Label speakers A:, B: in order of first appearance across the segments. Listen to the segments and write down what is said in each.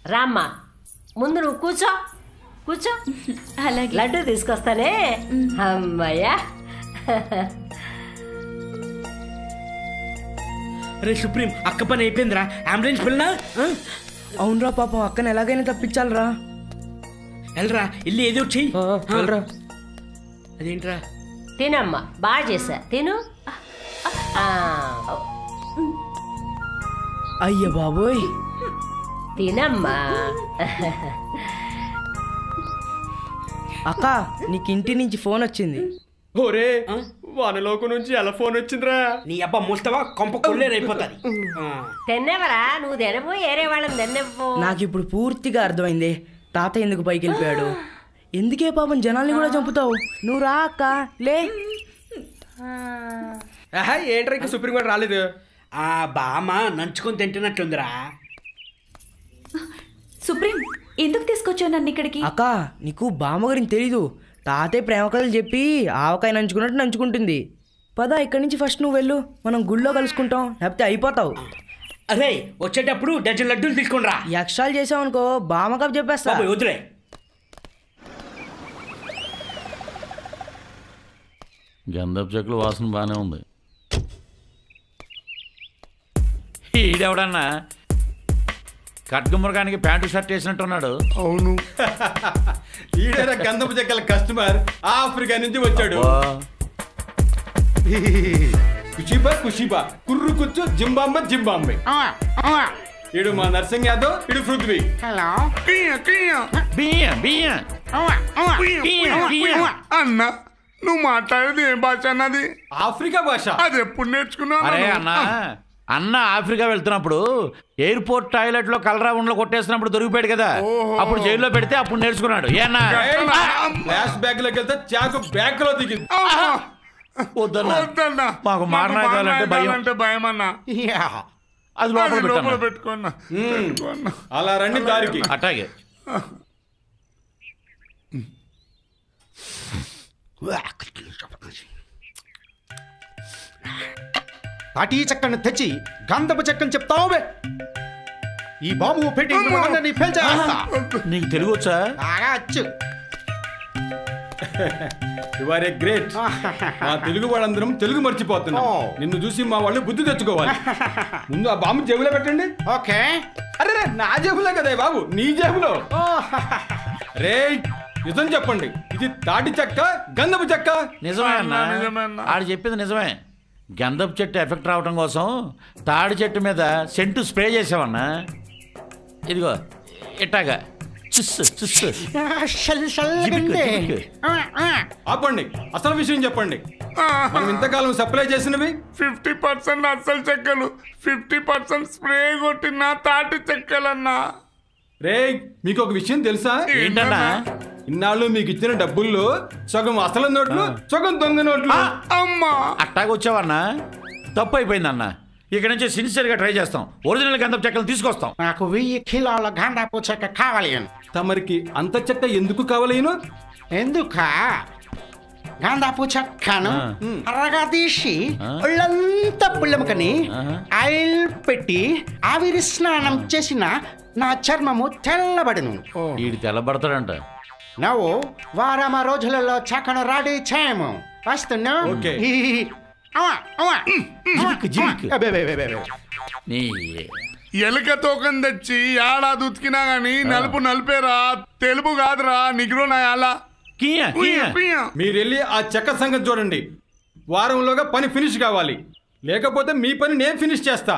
A: రామ్మా ముందు నువ్వు కూర్చో కూర్చో
B: అలాగే
A: లడ్డు తీసుకొస్తానే అమ్మయ్యా
C: రే సుప్రీం అక్క పని అయిపోయిందిరా అంబులెన్స్ పిల్లనా
D: అవునరా పాపం అక్కని ఎలాగైనా తప్పించాలరా
C: వెళ్ళరా వెళ్ళి ఏదో చెయ్యి
D: వెళ్ళరా
C: అదేంట్రా
A: తినమ్మా బాగా చేసా తిను ఆ,
D: అయ్య బాబోయ్
A: తినమ్మా
D: అక్క నీకు ఇంటి నుంచి ఫోన్ వచ్చింది
E: ఓరే వానలోకు నుంచి ఎలా ఫోన్ వచ్చిందిరా
C: నీ అబ్బా ముస్తావా కొంప కొల్లేరైపోతుంది
A: తిన్నవరా నువ్వు తినబో ఏరే వాళ్ళని తిన్నవ్వు
D: నాకు ఇప్పుడు పూర్తిగా అర్థమైంది తాత ఎందుకు పైకి వెళ్ళిపోయాడు ఎందుకే పాపం జనాల్ని కూడా చంపుతావు నువ్వు రా అక్క లే
E: ఆహా ఏంట్రా ఇంకా సుప్రీం కోర్టు రాలేదు
C: ఆ బామ్మ నంచుకొని తింటున్నట్లుందిరా
B: సుప్రీం ఎందుకు తీసుకొచ్చావు నన్ను ఇక్కడికి
D: అక్క నీకు బామ్మ గురించి తెలీదు తాతయ్య ప్రేమ కథలు చెప్పి ఆవకాయ నంచుకున్నట్టు నంచుకుంటుంది పద ఇక్కడి నుంచి ఫస్ట్ నువ్వు వెళ్ళు మనం గుళ్ళో కలుసుకుంటాం లేకపోతే అయిపోతావు
C: అరే వచ్చేటప్పుడు డజన్ లడ్డూలు తీసుకుని
D: ఈ అక్షరాలు చేసావు అనుకో బామ్మ కప్ చెప్పేస్తా
C: బాబు వదిలే
F: గంధపు చెక్కుల వాసన బాగానే ఉంది ఈడెవడన్నా కట్కమురగానికి ప్యాంటు షర్ట్ వేసినట్టున్నాడు
G: అవును
E: ఈడేరా గంధపు చెక్కల కస్టమర్ ఆఫ్రికా నుంచి వచ్చాడు
F: ఓ,
E: కుషిబా కుషిబా కుర్రు కుచ్చు జింబాంబ జింబాంబే ఇడు మా నర్సింగ్ యాదవ్ ఇడు పృథ్వీ
G: కియ్య, కియ్య.
F: బియ్యం బియ్యం బియ్యం, బియ్యం.
G: అన్న నువ్వు మాట్లాడేది ఏం భాష అన్నది
E: ఆఫ్రికా భాష
G: అది ఎప్పుడు నేర్చుకున్నావు
F: అరే అన్న అన్న ఆఫ్రికా వెళ్తున్నప్పుడు ఎయిర్పోర్ట్ టాయిలెట్ లో కలరా ఉండలో కొట్టేసినప్పుడు దొరికిపోయాడు కదా
G: ఓహో.
F: అప్పుడు జైల్లో పెడితే అప్పుడు నేర్చుకున్నాడు ఏ అన్నా
E: ఫ్లాష్ బ్యాక్ లోకి వెళ్తే చాకు బ్యాక్ లో దిగింది
F: వద్దన్నా
G: వద్దన్నా
F: మాకు మారణాయుధాలంటే భయం.
G: అంటే భయం అన్న
F: అది లోపల
G: అది లోపల
F: పెట్టాను
G: పెట్టుకున్నా పెట్టుకున్నా
E: అలా రండి దారికి
F: అట్లాగే
H: తాటీ చెక్కను తెచ్చి గంధపు చెక్కని చెప్తావే ఈ బాబు పెట్టి నీ పేల్చేస్తా
F: నీకు తెలుగు వచ్చా
H: బాగా అచ్చు
E: యు ఆర్ ఏ గ్రేట్ మా తెలుగు వాళ్ళందరం తెలుగు మర్చిపోతున్నాం
H: ఓ.
E: నిన్ను చూసి మా వాళ్ళు బుద్ధి తెచ్చుకోవాలి ముందు ఆ బాంబు జేబులో పెట్టండి
H: ఓకే
E: అరే రే, నా జేబులో కదా బాబు నీ జేబులో రే నిజం చెప్పండి ఇది తాటి చెక్క గంధపు చెక్క
F: నిజమే అన్న
G: నిజమే అన్న.
F: ఆడు చెప్పింది నిజమే గంధపు చెట్టు ఎఫెక్ట్ రావడం కోసం తాడి చెట్టు మీద సెంటు స్ప్రే చేసావన్నా ఇదిగో ఇట్టాగా చుస్సు చుస్సు
H: షల్ షల్
F: జిబిక్కు,
H: గంటే.
F: జిబిక్కు.
H: ఆ, ఆ.
E: ఆపండి అసలు విషయం చెప్పండి మనం ఇంతకాలం సప్లై చేసినవి
G: ఫిఫ్టీ పర్సెంట్ అసలు చెక్కలు ఫిఫ్టీ పర్సెంట్ స్ప్రే కొట్టిన తాటి చెక్కలన్నా
E: రే మీకు ఒక విషయం తెలుసా
F: ఏంటన్నా
E: ఇన్నాళ్ళు మీకు ఇచ్చిన డబ్బుల్లో సగం అసలు నోట్లు సగం దొంగ నోట్లు
G: అమ్మా
F: అట్టాగా వచ్చావన్నా తప్పు అయిపోయిందన్న ఇక నుంచి సిన్సియర్గా ట్రై చేస్తాం ఒరిజినల్ గంధపు చెక్కలు తీసుకొస్తాం
H: నాకు వెయ్యి కిలోల గంధపు చెక్క కావాలి అని
E: తమరికి అంత చెక్క ఎందుకు కావాలేను
H: ఎందుక గంధపు చెక్కను
F: ఆ.
H: అరగా తీసి
F: ఆ.
H: ఒళ్ళంతా పుల్లముకని
F: ఆహా.
H: ఆయిల్ పెట్టి ఆవిరి స్నానం చేసిన నా చర్మము తెల్లబడును
F: వీడు తెల్లబడతాడంట
H: నువ్వు వారమ రోజులలో చెక్కను రెడీ చేయము వస్తున్నా
E: ఓకే.
H: అవా, అవా.
F: జిబిక్కు, జిబిక్కు.
H: అబ్బే, అబ్బే, అబ్బే, అబ్బే.
F: నీ
G: ఎలుక తోకం తెచ్చి ఏడాది ఉతికినా గాని నలుపు నలిపేరా తెలుపు కాదురా నిగ్రో నా అలా
F: కియ్య, కియ్య.
E: మీరు వెళ్ళి ఆ చెక్క సంగతి చూడండి వారంలోగా పని ఫినిష్ కావాలి లేకపోతే మీ పని నేను ఫినిష్ చేస్తా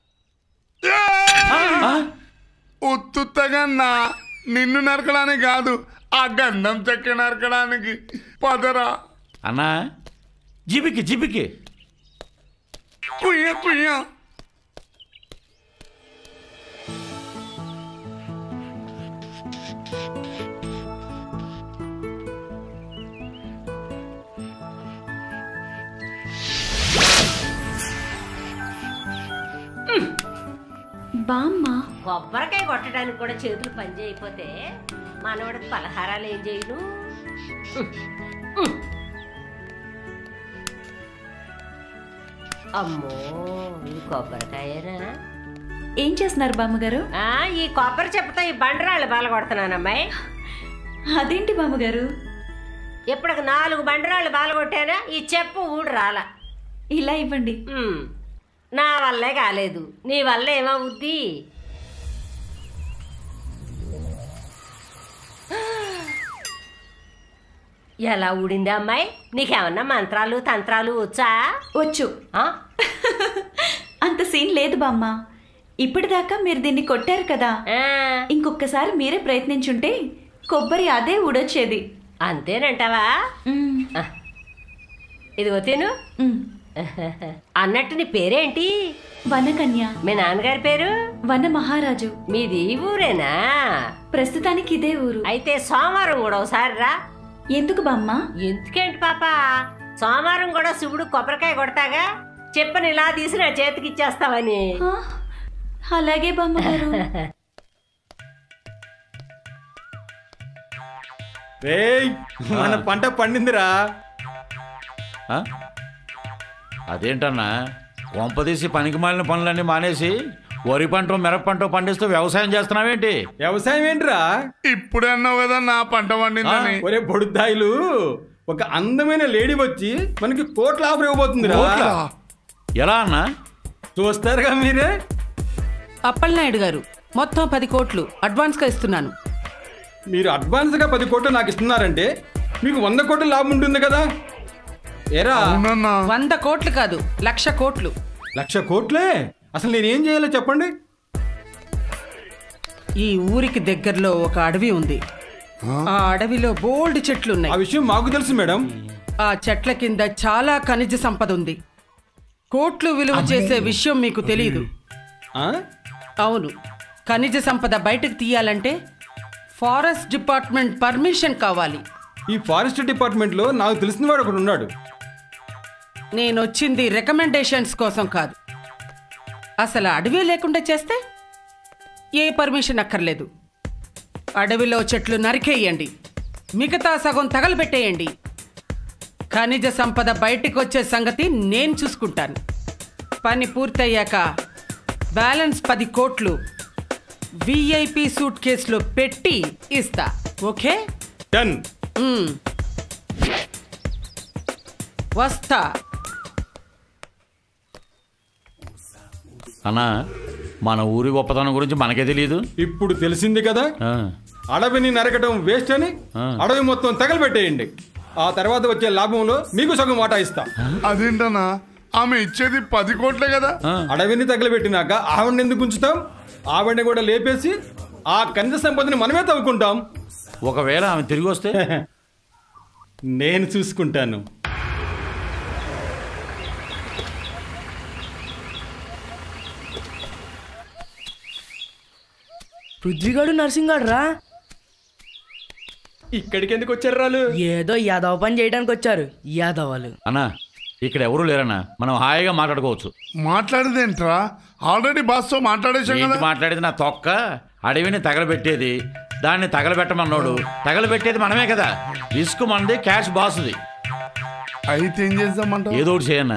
G: ఉత్తుత్తగా నా నిన్ను నరకడానికి కాదు ఆ గంధం చెక్క నరకడానికి పదరా
F: అన్నా జిబికి జిబికి
G: కుయ్య కుయ్య
B: బామ్మ
A: కొబ్బరికాయ కొట్టడానికి కూడా చేతులు పని చేయకపోతే మనవాడికి పలహారాలు ఏం చేయను అమ్మో ఇది కొబ్బరికాయనా
B: ఏం చేస్తున్నారు బామ్మగారు
A: ఆ, ఈ కొబ్బరి చెప్పుతో ఈ బండరాళ్ళు బాలగొడుతున్నానమ్మాయి
B: అదేంటి బామ్మగారు
A: ఇప్పటికి నాలుగు బండరాళ్ళు బాలగొట్టానా ఈ చెప్పు ఊడు రాల
B: ఇలా ఇవ్వండి
A: ఉమ్, నా వల్లే కాలేదు నీ వల్ల ఏమవుద్ది ఎలా ఊడింది అమ్మాయి నీకేమన్నా మంత్రాలు తంత్రాలు వచ్చా
B: వచ్చు
A: ఆ?
B: అంత సీన్ లేదు బామ్మ ఇప్పటిదాకా మీరు దీన్ని కొట్టారు కదా
A: ఆ,
B: ఇంకొకసారి మీరే ప్రయత్నించుంటే కొబ్బరి అదే ఊడొచ్చేది
A: అంతేనంటావా
B: మ్,
A: ఆ, ఇదిగో తిను
B: మ్.
A: అన్నట్టు నీ పేరేంటి
B: వనకన్య
A: మీ నాన్నగారి పేరు
B: వన మహారాజు
A: మీది ఈ ఊరేనా
B: ప్రస్తుతానికి ఇదే ఊరు
A: అయితే సోమవారం కూడా ఒకసారి రా
B: ఎందుకు బామ్మ
A: ఎందుకేంటి పాప సోమవారం కూడా శివుడు కొబ్బరికాయ కొడతాగా చెప్పని ఇలా తీసి నా చేతికి ఇచ్చేస్తావని
B: ఆ, అలాగే బామ్మగారు
E: రేయ్ మన పంట పండిందిరా
F: ఆ? అదేంటన్నా కొంపదీసి పనికి మాలిన పనులన్నీ మానేసి వరి పంట మిరప పంట పండిస్తూ వ్యవసాయం చేస్తున్నావేంటి
E: వ్యవసాయం ఏంట్రా
G: ఇప్పుడే అన్నావు కదా నా పంట పండిందని
E: ఒరే బొడుద్దాయిలు ఒక అందమైన లేడీ వచ్చి మనకి కోట్ల ఆఫర్ ఇవ్వబోతుందిరా
G: కోట్లా?
F: ఎలా అన్నా
E: చూస్తారుగా మీరే
I: అప్పలనాయుడు గారు మొత్తం పది కోట్లు అడ్వాన్స్గా ఇస్తున్నాను
E: మీరు అడ్వాన్స్గా పది కోట్లు నాకు ఇస్తున్నారంటే మీకు వంద కోట్ల లాభం ఉంటుంది కదా ఏరా
G: అవునన్నా
I: వంద కోట్లు కాదు లక్ష కోట్లు
E: లక్ష కోట్లే అసలు నేనేం చేయాలో చెప్పండి
I: ఈ ఊరికి దగ్గరలో ఒక అడవి ఉంది ఆ అడవిలో బోల్డ్ చెట్లు
E: ఆ
I: ఉన్నాయి
E: విషయం మాకు తెలుసు మేడం
I: ఆ చెట్ల కింద చాలా ఖనిజ సంపద ఉంది కోట్లు విలువ చేసే విషయం మీకు తెలియదు
E: ఆ?
I: అవును ఖనిజ సంపద బయటకు తీయాలంటే ఫారెస్ట్ డిపార్ట్మెంట్ పర్మిషన్ కావాలి
E: ఈ ఫారెస్ట్ డిపార్ట్మెంట్లో నాకు తెలిసిన వాడు ఒకడు ఉన్నాడు
I: నేను వచ్చింది రికమెండేషన్స్ కోసం కాదు అసలు అడవి లేకుండా చేస్తే ఏ పర్మిషన్ అక్కర్లేదు అడవిలో చెట్లు నరికేయండి మిగతా సగం తగలబెట్టేయండి ఖనిజ సంపద బయటికి వచ్చే సంగతి నేను చూసుకుంటాను పని పూర్తయ్యాక బ్యాలెన్స్ పది కోట్లు విఐపి సూట్ కేసులో పెట్టి ఇస్తా ఓకే
E: డన్
I: మ్మ్. వస్తా
F: అన్నా మన ఊరి గొప్పతనం గురించి మనకే తెలియదు
E: ఇప్పుడు తెలిసింది కదా
F: ఆ,
E: అడవిని నరకడం వేస్ట్ అని
F: ఆ.
E: అడవి మొత్తం తగలబెట్టేయండి ఆ తర్వాత వచ్చే లాభంలో మీకు సగం వాటా ఇస్తా
G: అదేంటన్నా ఆమె ఇచ్చేది పది కోట్లే కదా
F: ఆ.
E: అడవిని తగలబెట్టినాక ఆవిడని ఎందుకు ఉంచుతాం ఆవిడని కూడా లేపేసి ఆ కంద సంపదని మనమే తవ్వుకుంటాం
F: ఒకవేళ ఆమె తిరిగి వస్తే
E: నేను చూసుకుంటాను
D: పృథ్వీగాడు నర్సింగాడు రా
E: ఇక్కడికి ఎందుకు వచ్చారు రాలు
D: ఏదో యాదవ పని చేయడానికి వచ్చారు యాదవాలు
F: అన్నా ఇక్కడ ఎవరు లేరన్నా మనం హాయిగా మాట్లాడుకోవచ్చు
G: మాట్లాడేదేంట్రా ఆల్రెడీ బాస్తో మాట్లాడేసాం
F: ఏంటి
G: కదా
F: మాట్లాడేది నా తొక్క అడవిని తగలబెట్టేది దాన్ని తగలబెట్టమన్నాడు తగలబెట్టేది మనమే కదా రిస్క్ మనది క్యాష్ బాసుది
G: అయితే ఏం చేద్దామంట
F: ఏదో ఒకటి చేయన్నా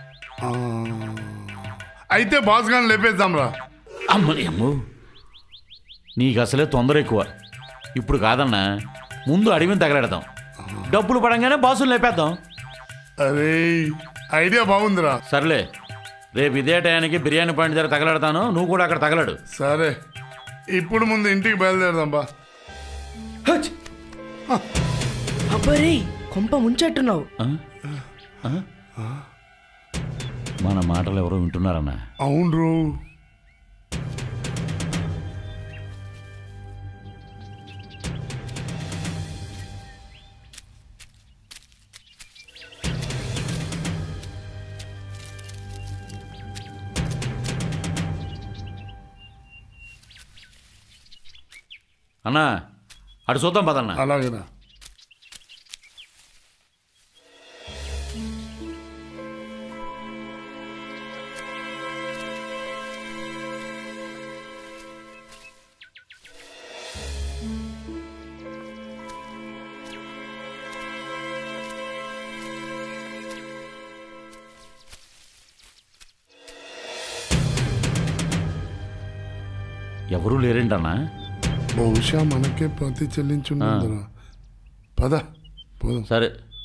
G: అయితే బాస్ గాని లేపేద్దాం రా
F: అమ్మని అమ్ము నీకు అసలే తొందర ఎక్కువ ఇప్పుడు కాదన్నా ముందు అడవిని తగలెడదాం డబ్బులు పడంగానే బాసులు లేపేద్దాం
G: అరే ఐడియా బాగుందిరా
F: సర్లే రేపు ఇదే టయానికి బిర్యానీ పాయింట్ దగ్గర తగలెడతాను నువ్వు కూడా అక్కడ తగలడు
G: సరే ఇప్పుడు ముందు ఇంటికి బయలుదేరదాం బా
E: హచ్!
D: అబ్బరే కొంప ముంచెట్టున్నావు
F: ఆ? ఆ? మన మాటలు ఎవరో వింటున్నారన్నా
G: అవును
F: అన్నా అటు చూద్దాం పదన్నా
G: అలాగేనా
F: ఎవరూ లేరేంటన్నా
G: బహుశా మనకే ప్రతి చెల్లించుంటుందిరా పద పోదాం
F: సరే